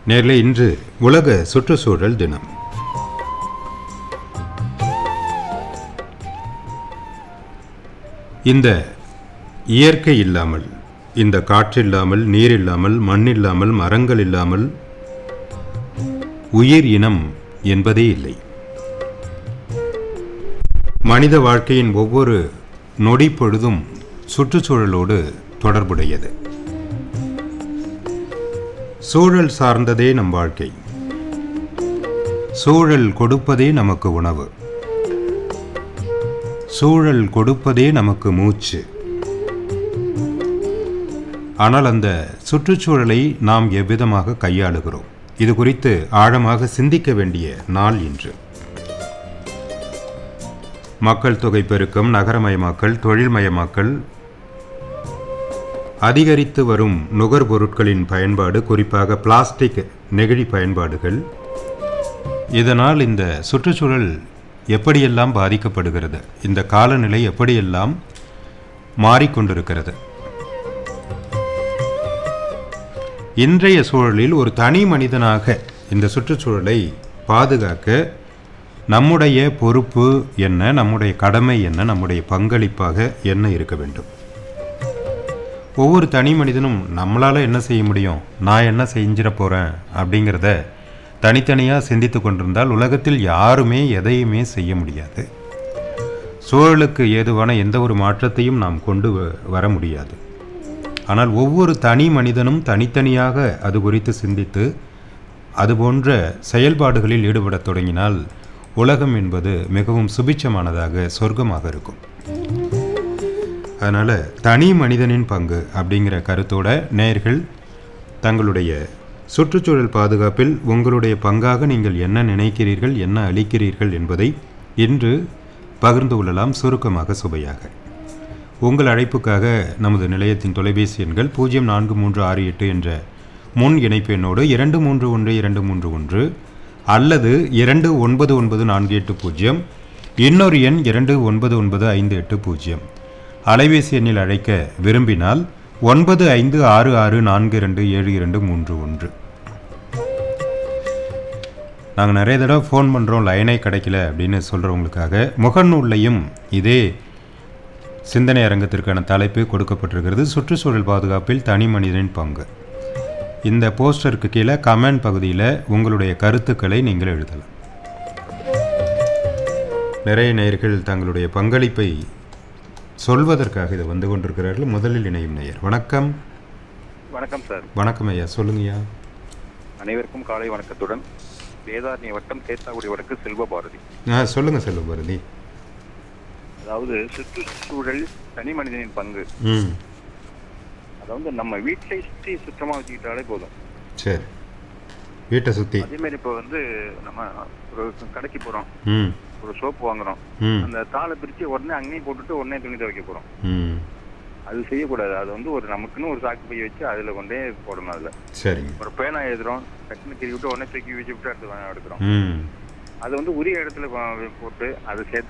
நேரில் இன்று உலக சுற்றுச்சூழல் தினம் இந்த இயற்கை இல்லாமல் இந்த காற்று இல்லாமல் நீர் இல்லாமல் மண் இல்லாமல் மரங்கள் இல்லாமல் உயிர் இனம் என்பதே இல்லை மனித வாழ்க்கையின் ஒவ்வொரு நொடி பொழுதும் சுற்றுச்சூழலோடு தொடர்புடையது சூழல் சார்ந்ததே நம் வாழ்க்கை சூழல் கொடுப்பதே நமக்கு உணவு சூழல் கொடுப்பதே நமக்கு மூச்சு ஆனால் அந்த சுற்றுச்சூழலை நாம் எவ்விதமாக கையாளுகிறோம் இது குறித்து ஆழமாக சிந்திக்க வேண்டிய நாள் இன்று மக்கள் தொகை பெருக்கம் நகரமயமாக்கல் தொழில்மயமாக்கல் அதிகரித்து வரும் நுகர்பொருட்களின் பயன்பாடு குறிப்பாக பிளாஸ்டிக் நெகிழி பயன்பாடுகள் இதனால் இந்த சுற்றுச்சூழல் எப்படியெல்லாம் பாதிக்கப்படுகிறது இந்த காலநிலை எப்படியெல்லாம் மாறிக்கொண்டிருக்கிறது இன்றைய சூழலில் ஒரு தனி மனிதனாக இந்த சுற்றுச்சூழலை பாதுகாக்க நம்முடைய பொறுப்பு என்ன நம்முடைய கடமை என்ன நம்முடைய பங்களிப்பாக என்ன இருக்க வேண்டும் ஒவ்வொரு தனி மனிதனும் நம்மளால் என்ன செய்ய முடியும் நான் என்ன செஞ்சிட போகிறேன் அப்படிங்கிறத தனித்தனியாக சிந்தித்து கொண்டிருந்தால் உலகத்தில் யாருமே எதையுமே செய்ய முடியாது சூழலுக்கு ஏதுவான எந்த ஒரு மாற்றத்தையும் நாம் கொண்டு வ- வர முடியாது ஆனால் ஒவ்வொரு தனி மனிதனும் தனித்தனியாக அது குறித்து சிந்தித்து அதுபோன்ற செயல்பாடுகளில் ஈடுபடத் தொடங்கினால் உலகம் என்பது மிகவும் சுபிட்சமானதாக சொர்க்கமாக இருக்கும் அதனால் தனி மனிதனின் பங்கு அப்படிங்கிற கருத்தோட நேயர்கள் தங்களுடைய சுற்றுச்சூழல் பாதுகாப்பில் உங்களுடைய பங்காக நீங்கள் என்ன நினைக்கிறீர்கள் என்ன அளிக்கிறீர்கள் என்பதை இன்று பகிர்ந்து கொள்ளலாம் சுருக்கமாக சுவையாக உங்கள் அழைப்புக்காக நமது நிலையத்தின் தொலைபேசி எண்கள் பூஜ்ஜியம் நான்கு மூன்று ஆறு எட்டு என்ற முன் இணைப்பு எண்ணோடு இரண்டு மூன்று ஒன்று இரண்டு மூன்று ஒன்று அல்லது இரண்டு ஒன்பது ஒன்பது நான்கு எட்டு பூஜ்ஜியம் இன்னொரு எண் இரண்டு ஒன்பது ஒன்பது ஐந்து எட்டு பூஜ்ஜியம் அலைபேசி எண்ணில் அழைக்க விரும்பினால் ஒன்பது ஐந்து ஆறு ஆறு நான்கு இரண்டு ஏழு இரண்டு மூன்று ஒன்று நாங்கள் நிறைய தடவை ஃபோன் பண்ணுறோம் லைனே கிடைக்கல அப்படின்னு சொல்கிறவங்களுக்காக முகநூல்லையும் இதே சிந்தனை அரங்கத்திற்கான தலைப்பு கொடுக்கப்பட்டிருக்கிறது சுற்றுச்சூழல் பாதுகாப்பில் தனி மனிதனின் பங்கு இந்த போஸ்டருக்கு கீழே கமெண்ட் பகுதியில் உங்களுடைய கருத்துக்களை நீங்கள் எழுதலாம் நிறைய நேயர்கள் தங்களுடைய பங்களிப்பை சொல்வதற்காக இது வந்து கொண்டிருக்கிறார்கள் முதலில் இணையும் நேயர் வணக்கம் வணக்கம் சார் வணக்கம் ஐயா சொல்லுங்கய்யா அனைவருக்கும் காலை வணக்கத்துடன் வேதாரண்ய வட்டம் சேத்தாக்குடி வடக்கு செல்வ பாரதி ஆ சொல்லுங்கள் செல்வம் பாரதி அதாவது சுற்றுச்சூழல் தனி மனிதனின் பங்கு ம் அதாவது நம்ம வீட்டை சுற்றி சுத்தமா வச்சுக்கிட்டாலே போதும் சரி வீட்டை சுற்றி அதே மாதிரி இப்போ வந்து நம்ம ஒரு கடைக்கு போறோம் ம் ஒரு சோப்பு வாங்குறோம் ம் அந்த தாளை பிரிச்சு உடனே அங்கேயும் போட்டுட்டு உடனே துணி துவைக்க போறோம் ம் அது செய்யக்கூடாது அது வந்து ஒரு நமக்குன்னு ஒரு சாக்கு பை வச்சு அதுல கொண்டே போடணும் அதுல சரிங்க ஒரு பேனா எழுதுறோம் டக்குன்னு கிரி விட்டு உடனே தூக்கி வச்சு விட்டு அடுத்து எடுக்கிறோம் ம் அது வந்து உரிய இடத்துல போ- போட்டு அதை சேர்த்து